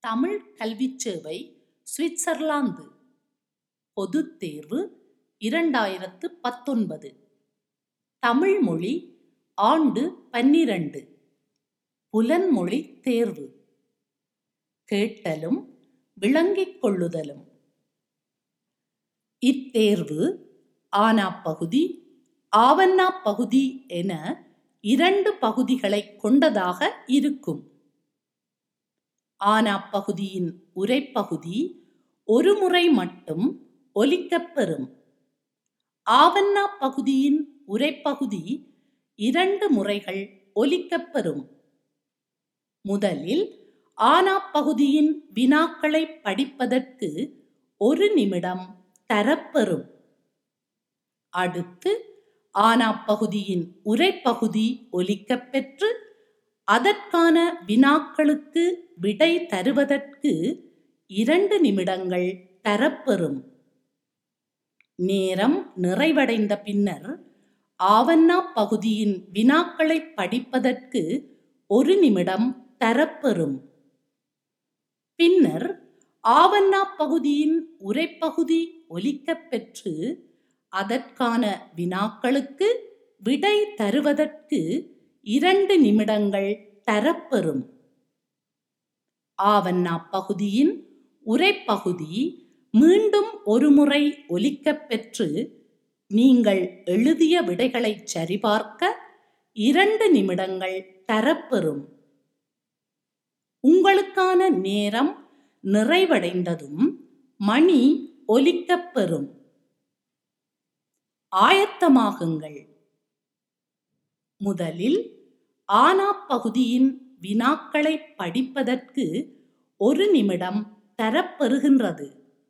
தமிழ் கல்விச் சேவை சுவிட்சர்லாந்து பொதுத் தேர்வு இரண்டாயிரத்து பத்தொன்பது தமிழ் மொழி ஆண்டு பன்னிரண்டு புலன்மொழி தேர்வு கேட்டலும் விளங்கிக் கொள்ளுதலும் இத்தேர்வு ஆனா பகுதி ஆவண்ணா பகுதி என இரண்டு பகுதிகளைக் கொண்டதாக இருக்கும் ஆனா பகுதியின் உரைப்பகுதி ஒரு முறை மட்டும் ஒலிக்கப்பெறும் ஆவண்ணா பகுதியின் உரைப்பகுதி இரண்டு முறைகள் ஒலிக்கப்பெறும் முதலில் ஆனா பகுதியின் வினாக்களை படிப்பதற்கு ஒரு நிமிடம் தரப்பெறும் அடுத்து ஆனா பகுதியின் உரைப்பகுதி ஒலிக்கப்பெற்று அதற்கான வினாக்களுக்கு விடை தருவதற்கு இரண்டு நிமிடங்கள் தரப்பெறும் நேரம் நிறைவடைந்த பின்னர் ஆவண்ணா பகுதியின் வினாக்களை படிப்பதற்கு ஒரு நிமிடம் தரப்பெறும் பின்னர் ஆவண்ணா பகுதியின் உரைப்பகுதி ஒலிக்கப்பெற்று அதற்கான வினாக்களுக்கு விடை தருவதற்கு இரண்டு நிமிடங்கள் தரப்பெறும் ஆவண்ணா பகுதியின் உரைப்பகுதி மீண்டும் ஒருமுறை ஒலிக்கப்பெற்று நீங்கள் எழுதிய விடைகளை சரிபார்க்க இரண்டு நிமிடங்கள் தரப்பெறும் உங்களுக்கான நேரம் நிறைவடைந்ததும் மணி ஒலிக்கப்பெறும் ஆயத்தமாகுங்கள் முதலில் ஆனா பகுதியின் வினாக்களை படிப்பதற்கு ஒரு நிமிடம் தரப்பெறுகின்றது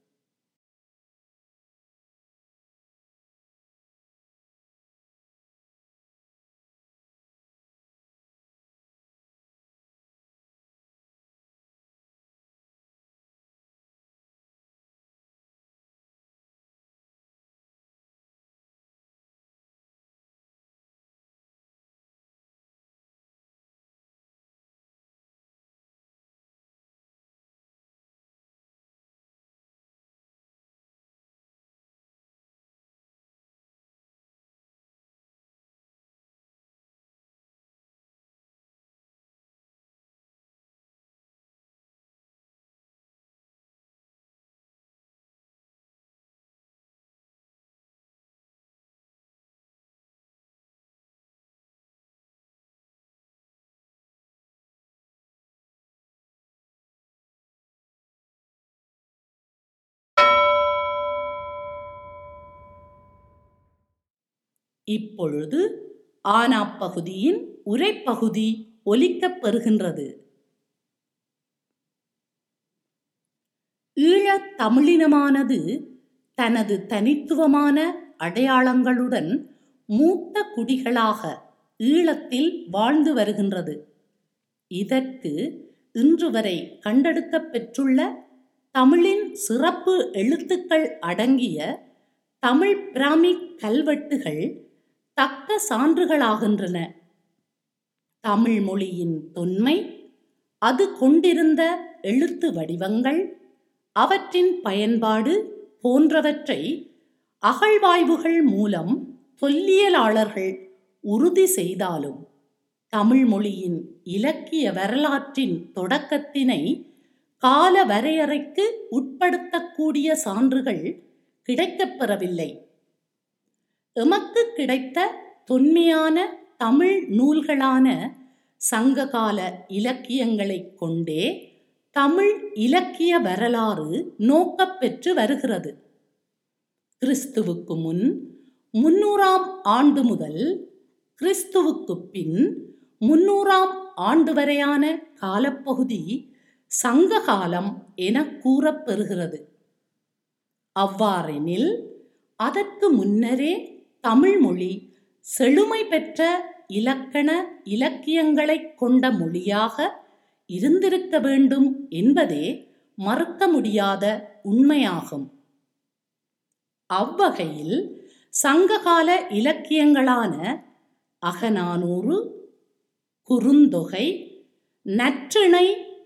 இப்பொழுது ஆனா பகுதியின் உரைப்பகுதி ஒலிக்கப்பெறுகின்றது ஈழத் தமிழினமானது தனது தனித்துவமான அடையாளங்களுடன் மூத்த குடிகளாக ஈழத்தில் வாழ்ந்து வருகின்றது இதற்கு இன்று வரை கண்டெடுக்கப் பெற்றுள்ள தமிழின் சிறப்பு எழுத்துக்கள் அடங்கிய தமிழ் பிராமிக் கல்வெட்டுகள் தக்க சான்றுகளாகின்றன தமிழ் மொழியின் தொன்மை அது கொண்டிருந்த எழுத்து வடிவங்கள் அவற்றின் பயன்பாடு போன்றவற்றை அகழ்வாய்வுகள் மூலம் தொல்லியலாளர்கள் உறுதி செய்தாலும் தமிழ் மொழியின் இலக்கிய வரலாற்றின் தொடக்கத்தினை கால வரையறைக்கு உட்படுத்தக்கூடிய சான்றுகள் கிடைக்கப்பெறவில்லை எமக்கு கிடைத்த தொன்மையான தமிழ் நூல்களான சங்ககால இலக்கியங்களைக் கொண்டே தமிழ் இலக்கிய வரலாறு நோக்கப்பெற்று வருகிறது கிறிஸ்துவுக்கு முன் முன்னூறாம் ஆண்டு முதல் கிறிஸ்துவுக்கு பின் முன்னூறாம் ஆண்டு வரையான காலப்பகுதி சங்க காலம் என கூறப்பெறுகிறது அவ்வாறெனில் அதற்கு முன்னரே தமிழ் மொழி செழுமை பெற்ற இலக்கண இலக்கியங்களைக் கொண்ட மொழியாக இருந்திருக்க வேண்டும் என்பதே மறுக்க முடியாத உண்மையாகும் அவ்வகையில் சங்ககால இலக்கியங்களான அகநானூறு குறுந்தொகை நற்றிணை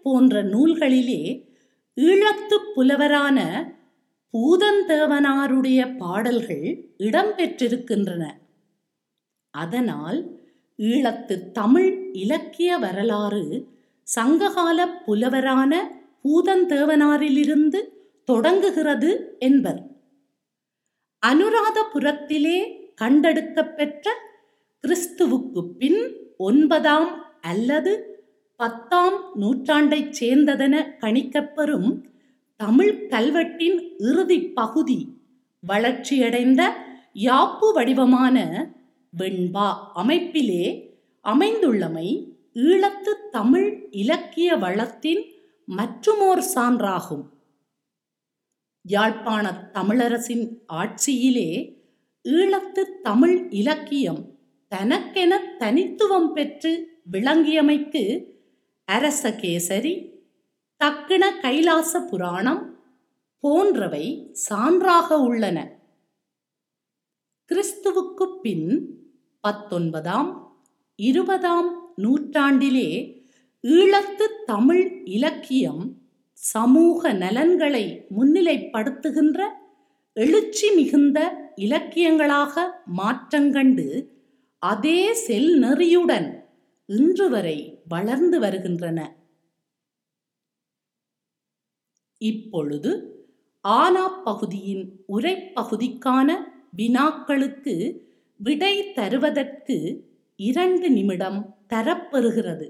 போன்ற நூல்களிலே ஈழத்துப் புலவரான பூதந்தேவனாருடைய பாடல்கள் இடம்பெற்றிருக்கின்றன அதனால் ஈழத்து தமிழ் இலக்கிய வரலாறு சங்ககால புலவரான பூதந்தேவனாரிலிருந்து தொடங்குகிறது என்பர் அனுராதபுரத்திலே கண்டெடுக்கப்பெற்ற கிறிஸ்துவுக்கு பின் ஒன்பதாம் அல்லது பத்தாம் நூற்றாண்டைச் சேர்ந்ததென கணிக்கப்பெறும் தமிழ் கல்வெட்டின் இறுதிப் பகுதி வளர்ச்சியடைந்த யாப்பு வடிவமான வெண்பா அமைப்பிலே அமைந்துள்ளமை ஈழத்து தமிழ் இலக்கிய வளத்தின் மற்றுமோர் சான்றாகும் யாழ்ப்பாணத் தமிழரசின் ஆட்சியிலே ஈழத்து தமிழ் இலக்கியம் தனக்கென தனித்துவம் பெற்று விளங்கியமைக்கு அரசகேசரி தக்கிண கைலாச புராணம் போன்றவை சான்றாக உள்ளன கிறிஸ்துவுக்குப் பின் பத்தொன்பதாம் இருபதாம் நூற்றாண்டிலே ஈழத்து தமிழ் இலக்கியம் சமூக நலன்களை முன்னிலைப்படுத்துகின்ற எழுச்சி மிகுந்த இலக்கியங்களாக மாற்றங்கண்டு அதே செல் நெறியுடன் இன்று வரை வளர்ந்து வருகின்றன இப்பொழுது ஆனா பகுதியின் உரைப்பகுதிக்கான வினாக்களுக்கு விடை தருவதற்கு இரண்டு நிமிடம் தரப்பெறுகிறது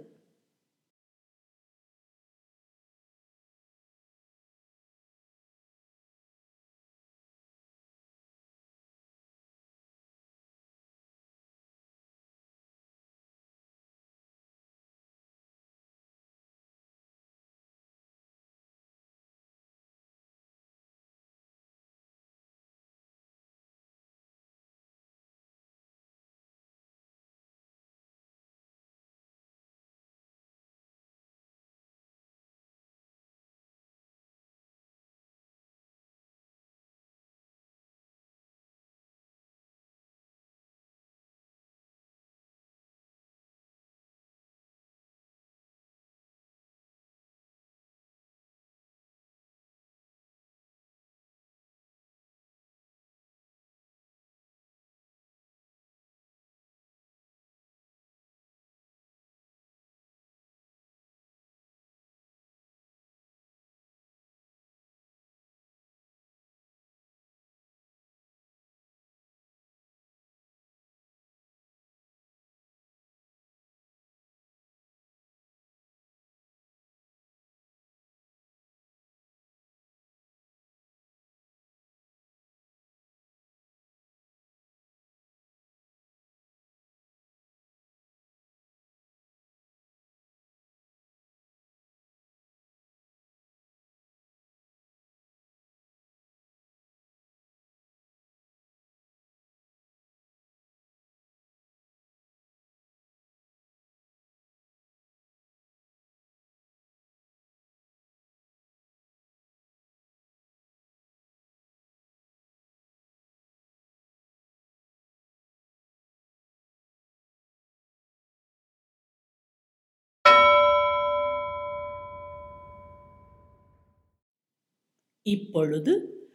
இப்பொழுது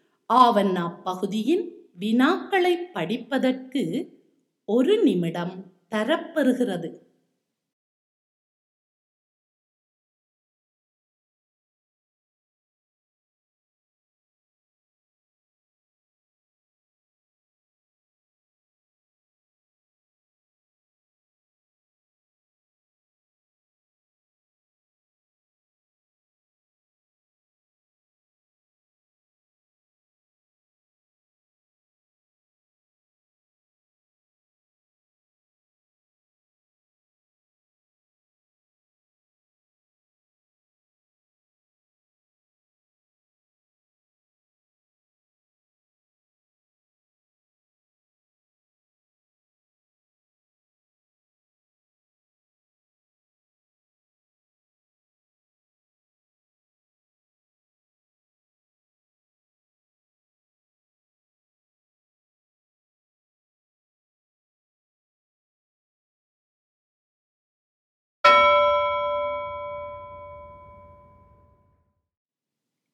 ஆவண்ணா பகுதியின் வினாக்களை படிப்பதற்கு ஒரு நிமிடம் தரப்பெறுகிறது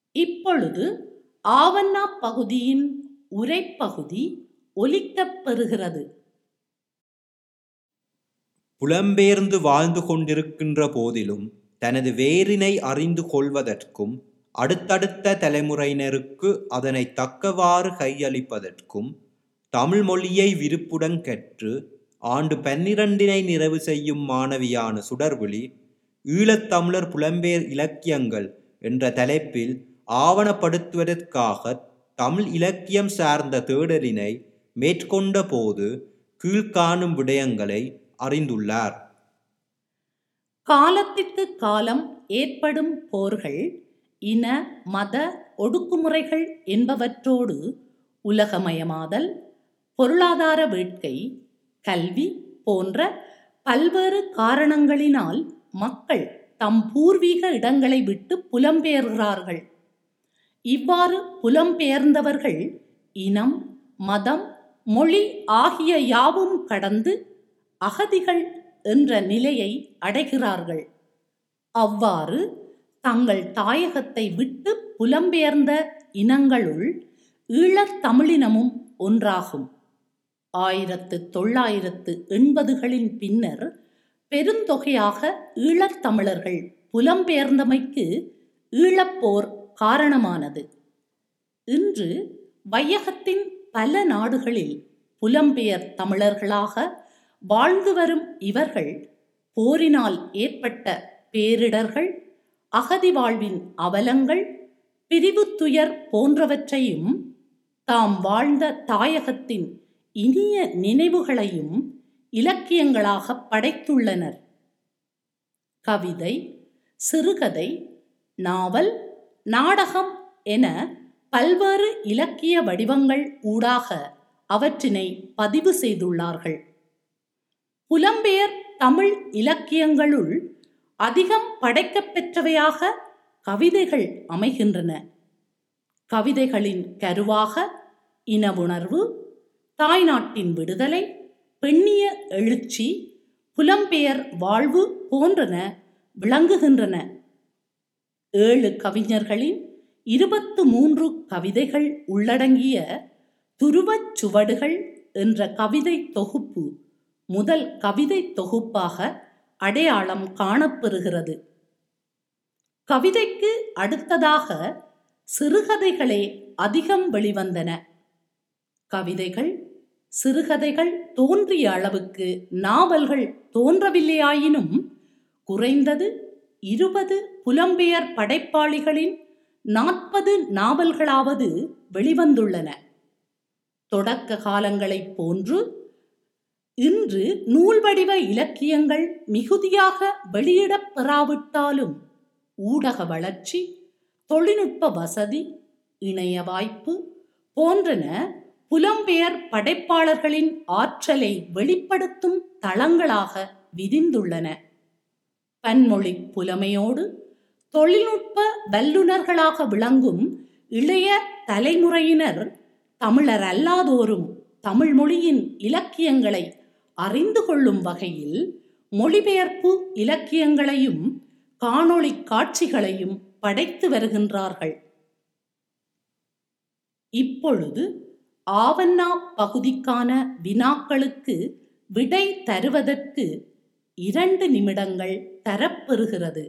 இப்பொழுது ஆவண்ணா பகுதியின் உரைப்பகுதி ஒலிக்கப் பெறுகிறது புலம்பெயர்ந்து வாழ்ந்து கொண்டிருக்கின்ற போதிலும் தனது வேரினை அறிந்து கொள்வதற்கும் அடுத்தடுத்த தலைமுறையினருக்கு அதனை தக்கவாறு கையளிப்பதற்கும் தமிழ் மொழியை விருப்புடன் கற்று ஆண்டு பன்னிரண்டினை நிறைவு செய்யும் மாணவியான சுடர்விழி ஈழத்தமிழர் புலம்பெயர் இலக்கியங்கள் என்ற தலைப்பில் ஆவணப்படுத்துவதற்காக தமிழ் இலக்கியம் சார்ந்த தேடலினை மேற்கொண்ட போது கீழ்காணும் விடயங்களை அறிந்துள்ளார் காலத்திற்கு காலம் ஏற்படும் போர்கள் இன மத ஒடுக்குமுறைகள் என்பவற்றோடு உலகமயமாதல் பொருளாதார வேட்கை கல்வி போன்ற பல்வேறு காரணங்களினால் மக்கள் தம் பூர்வீக இடங்களை விட்டு புலம்பெயர்கிறார்கள் இவ்வாறு புலம்பெயர்ந்தவர்கள் இனம் மதம் மொழி ஆகிய யாவும் கடந்து அகதிகள் என்ற நிலையை அடைகிறார்கள் அவ்வாறு தங்கள் தாயகத்தை விட்டு புலம்பெயர்ந்த இனங்களுள் ஈழத் தமிழினமும் ஒன்றாகும் ஆயிரத்து தொள்ளாயிரத்து எண்பதுகளின் பின்னர் பெருந்தொகையாக ஈழத்தமிழர்கள் புலம்பெயர்ந்தமைக்கு ஈழப்போர் காரணமானது இன்று வையகத்தின் பல நாடுகளில் புலம்பெயர் தமிழர்களாக வாழ்ந்து வரும் இவர்கள் போரினால் ஏற்பட்ட பேரிடர்கள் அகதி வாழ்வின் அவலங்கள் பிரிவு துயர் போன்றவற்றையும் தாம் வாழ்ந்த தாயகத்தின் இனிய நினைவுகளையும் இலக்கியங்களாக படைத்துள்ளனர் கவிதை சிறுகதை நாவல் நாடகம் என பல்வேறு இலக்கிய வடிவங்கள் ஊடாக அவற்றினை பதிவு செய்துள்ளார்கள் புலம்பெயர் தமிழ் இலக்கியங்களுள் அதிகம் படைக்கப்பெற்றவையாக கவிதைகள் அமைகின்றன கவிதைகளின் கருவாக இனவுணர்வு தாய்நாட்டின் விடுதலை பெண்ணிய எழுச்சி புலம்பெயர் வாழ்வு போன்றன விளங்குகின்றன ஏழு கவிஞர்களின் இருபத்து மூன்று கவிதைகள் உள்ளடங்கிய துருவச் சுவடுகள் என்ற கவிதை தொகுப்பு முதல் கவிதை தொகுப்பாக அடையாளம் காணப்பெறுகிறது கவிதைக்கு அடுத்ததாக சிறுகதைகளே அதிகம் வெளிவந்தன கவிதைகள் சிறுகதைகள் தோன்றிய அளவுக்கு நாவல்கள் தோன்றவில்லையாயினும் குறைந்தது இருபது புலம்பெயர் படைப்பாளிகளின் நாற்பது நாவல்களாவது வெளிவந்துள்ளன தொடக்க காலங்களைப் போன்று இன்று நூல் வடிவ இலக்கியங்கள் மிகுதியாக வெளியிடப் பெறாவிட்டாலும் ஊடக வளர்ச்சி தொழில்நுட்ப வசதி இணைய வாய்ப்பு போன்றன புலம்பெயர் படைப்பாளர்களின் ஆற்றலை வெளிப்படுத்தும் தளங்களாக விரிந்துள்ளன பன்மொழி புலமையோடு தொழில்நுட்ப வல்லுநர்களாக விளங்கும் இளைய தலைமுறையினர் தமிழர் அல்லாதோரும் தமிழ் மொழியின் இலக்கியங்களை அறிந்து கொள்ளும் வகையில் மொழிபெயர்ப்பு இலக்கியங்களையும் காணொளி காட்சிகளையும் படைத்து வருகின்றார்கள் இப்பொழுது ஆவண்ணா பகுதிக்கான வினாக்களுக்கு விடை தருவதற்கு இரண்டு நிமிடங்கள் தரப்பெறுகிறது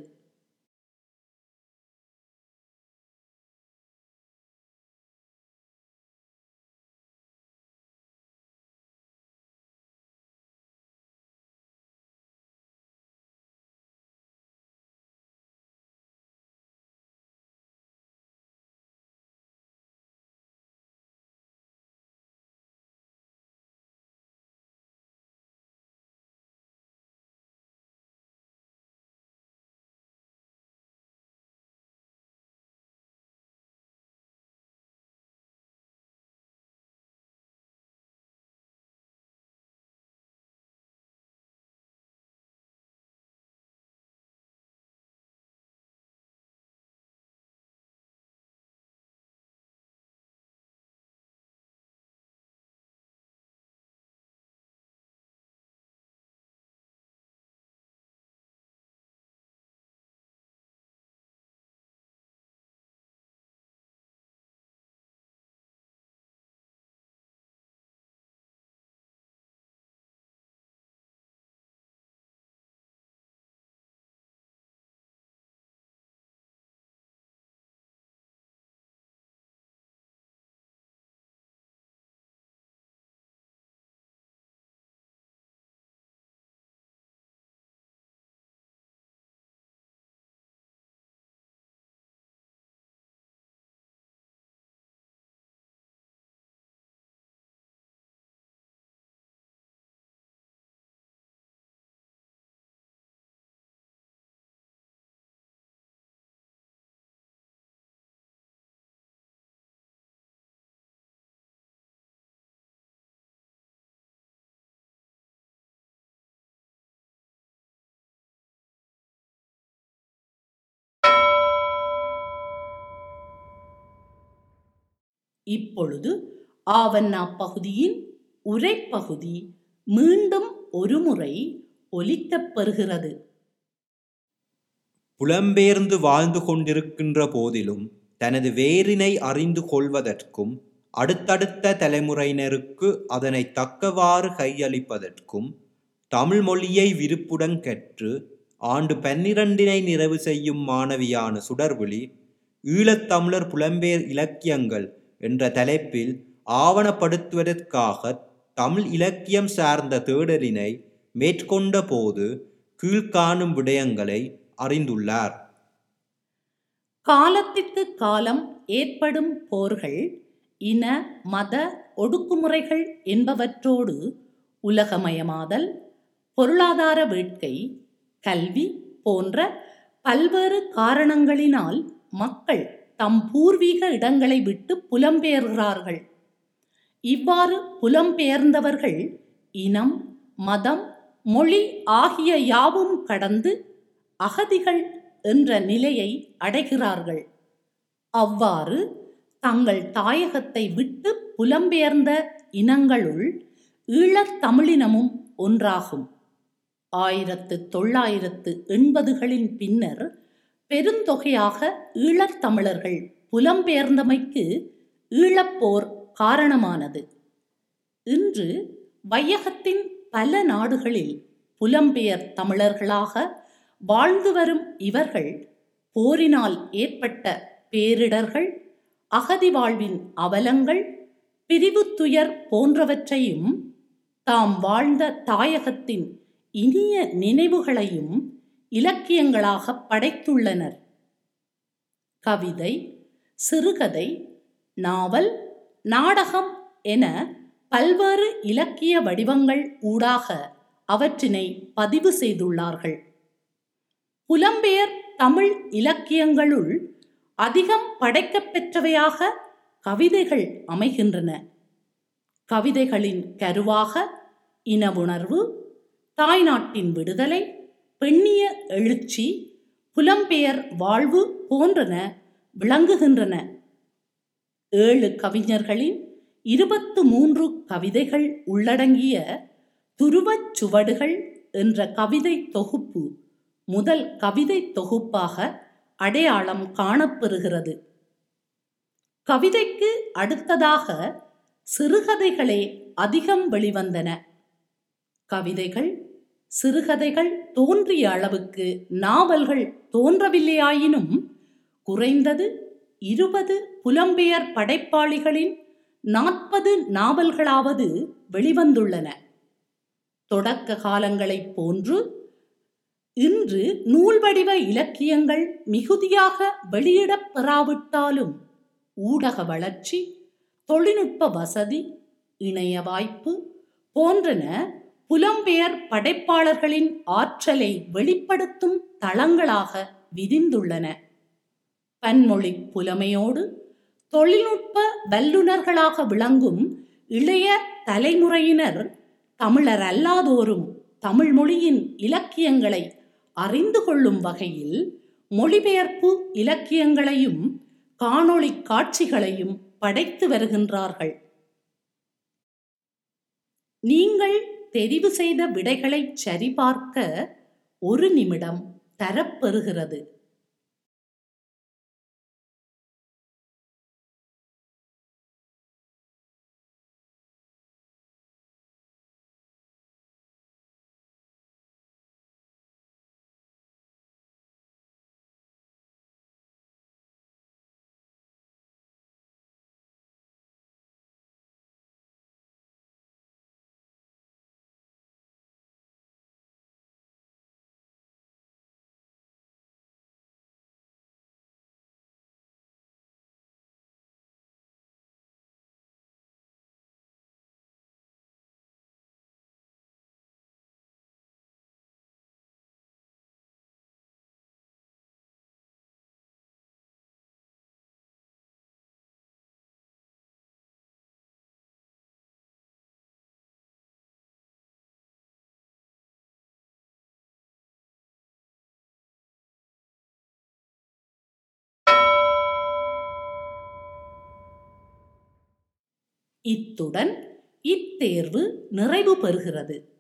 இப்பொழுது ஆவண்ணா பகுதியின் உரைப்பகுதி மீண்டும் ஒருமுறை ஒலிக்கப் பெறுகிறது புலம்பெயர்ந்து வாழ்ந்து கொண்டிருக்கின்ற போதிலும் தனது வேரினை அறிந்து கொள்வதற்கும் அடுத்தடுத்த தலைமுறையினருக்கு அதனை தக்கவாறு கையளிப்பதற்கும் தமிழ் மொழியை விருப்புடன் கற்று ஆண்டு பன்னிரண்டினை நிறைவு செய்யும் மாணவியான சுடர்விழி ஈழத்தமிழர் புலம்பெயர் இலக்கியங்கள் என்ற தலைப்பில் ஆவணப்படுத்துவதற்காக தமிழ் இலக்கியம் சார்ந்த தேடலினை மேற்கொண்ட போது கீழ்காணும் விடயங்களை அறிந்துள்ளார் காலத்திற்கு காலம் ஏற்படும் போர்கள் இன மத ஒடுக்குமுறைகள் என்பவற்றோடு உலகமயமாதல் பொருளாதார வேட்கை கல்வி போன்ற பல்வேறு காரணங்களினால் மக்கள் தம் பூர்வீக இடங்களை விட்டு புலம்பெயர்கிறார்கள் இவ்வாறு புலம்பெயர்ந்தவர்கள் இனம் மதம் மொழி ஆகிய யாவும் கடந்து அகதிகள் என்ற நிலையை அடைகிறார்கள் அவ்வாறு தங்கள் தாயகத்தை விட்டு புலம்பெயர்ந்த இனங்களுள் ஈழத் தமிழினமும் ஒன்றாகும் ஆயிரத்து தொள்ளாயிரத்து எண்பதுகளின் பின்னர் பெருந்தொகையாக ஈழத்தமிழர்கள் புலம்பெயர்ந்தமைக்கு ஈழப்போர் காரணமானது இன்று வையகத்தின் பல நாடுகளில் புலம்பெயர் தமிழர்களாக வாழ்ந்து வரும் இவர்கள் போரினால் ஏற்பட்ட பேரிடர்கள் அகதி வாழ்வின் அவலங்கள் பிரிவு துயர் போன்றவற்றையும் தாம் வாழ்ந்த தாயகத்தின் இனிய நினைவுகளையும் இலக்கியங்களாக படைத்துள்ளனர் கவிதை சிறுகதை நாவல் நாடகம் என பல்வேறு இலக்கிய வடிவங்கள் ஊடாக அவற்றினை பதிவு செய்துள்ளார்கள் புலம்பெயர் தமிழ் இலக்கியங்களுள் அதிகம் படைக்கப்பெற்றவையாக கவிதைகள் அமைகின்றன கவிதைகளின் கருவாக இனவுணர்வு தாய்நாட்டின் விடுதலை பெண்ணிய எழுச்சி புலம்பெயர் வாழ்வு போன்றன விளங்குகின்றன ஏழு கவிஞர்களின் இருபத்து மூன்று கவிதைகள் உள்ளடங்கிய துருவச் சுவடுகள் என்ற கவிதை தொகுப்பு முதல் கவிதை தொகுப்பாக அடையாளம் காணப்பெறுகிறது கவிதைக்கு அடுத்ததாக சிறுகதைகளே அதிகம் வெளிவந்தன கவிதைகள் சிறுகதைகள் தோன்றிய அளவுக்கு நாவல்கள் தோன்றவில்லையாயினும் குறைந்தது இருபது புலம்பெயர் படைப்பாளிகளின் நாற்பது நாவல்களாவது வெளிவந்துள்ளன தொடக்க காலங்களைப் போன்று இன்று நூல் வடிவ இலக்கியங்கள் மிகுதியாக வெளியிடப் பெறாவிட்டாலும் ஊடக வளர்ச்சி தொழில்நுட்ப வசதி இணைய வாய்ப்பு போன்றன புலம்பெயர் படைப்பாளர்களின் ஆற்றலை வெளிப்படுத்தும் தளங்களாக விரிந்துள்ளன பன்மொழி புலமையோடு தொழில்நுட்ப வல்லுநர்களாக விளங்கும் இளைய தலைமுறையினர் தமிழர் அல்லாதோரும் தமிழ் மொழியின் இலக்கியங்களை அறிந்து கொள்ளும் வகையில் மொழிபெயர்ப்பு இலக்கியங்களையும் காணொளி காட்சிகளையும் படைத்து வருகின்றார்கள் நீங்கள் தெரிவு செய்த விடைகளை சரிபார்க்க ஒரு நிமிடம் தரப்பெறுகிறது இத்துடன் இத்தேர்வு நிறைவு பெறுகிறது